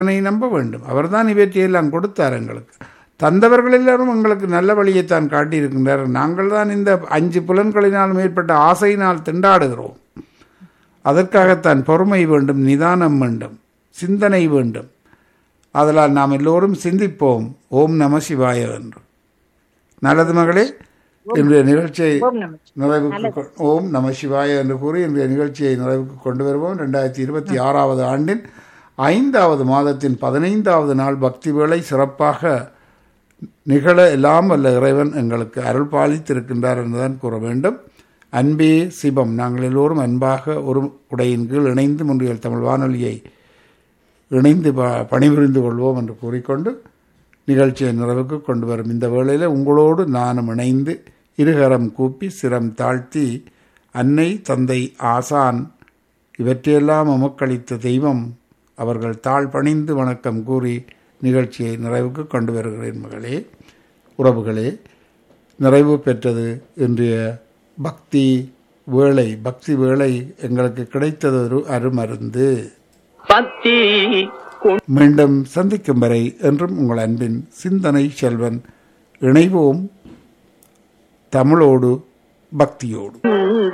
அவனை நம்ப வேண்டும் அவர்தான் இவற்றையெல்லாம் கொடுத்தார் எங்களுக்கு தந்தவர்கள் எல்லாரும் எங்களுக்கு நல்ல வழியைத்தான் காட்டியிருக்கின்றார் நாங்கள் தான் இந்த அஞ்சு புலன்களினால் மேற்பட்ட ஆசையினால் திண்டாடுகிறோம் அதற்காகத்தான் பொறுமை வேண்டும் நிதானம் வேண்டும் சிந்தனை வேண்டும் அதனால் நாம் எல்லோரும் சிந்திப்போம் ஓம் நம சிவாய என்று நல்லது மகளே இன்றைய நிகழ்ச்சியை ஓம் நம நிறைவுக்கு கொ- ஓம் நம சிவாய என்று கூறி இன்றைய நிகழ்ச்சியை நிறைவுக்கு கொண்டு வருவோம் ரெண்டாயிரத்தி இருபத்தி ஆறாவது ஆண்டின் ஐந்தாவது மாதத்தின் பதினைந்தாவது நாள் பக்தி வேளை சிறப்பாக நிகழ எல்லாம் வல்ல இறைவன் எங்களுக்கு அருள் பாலித்திருக்கின்றார் என்றுதான் கூற வேண்டும் அன்பே சிவம் நாங்கள் எல்லோரும் அன்பாக ஒரு உடையின் கீழ் இணைந்து முன்றியல் தமிழ் வானொலியை இணைந்து ப- பணிபுரிந்து கொள்வோம் என்று கூறிக்கொண்டு நிகழ்ச்சியை நிறைவுக்கு கொண்டு வரும் இந்த வேளையில் உங்களோடு நானும் இணைந்து இருகரம் கூப்பி சிரம் தாழ்த்தி அன்னை தந்தை ஆசான் இவற்றையெல்லாம் அமக்களித்த தெய்வம் அவர்கள் தாழ் பணிந்து வணக்கம் கூறி நிகழ்ச்சியை நிறைவுக்கு கொண்டு வருகிறேன் மகளே உறவுகளே நிறைவு பெற்றது இன்றைய பக்தி வேளை பக்தி வேளை எங்களுக்கு கிடைத்தது ஒரு அருமருந்து பக்தி மீண்டும் சந்திக்கும் வரை என்றும் உங்கள் அன்பின் சிந்தனை செல்வன் இணைவோம் தமிழோடு பக்தியோடு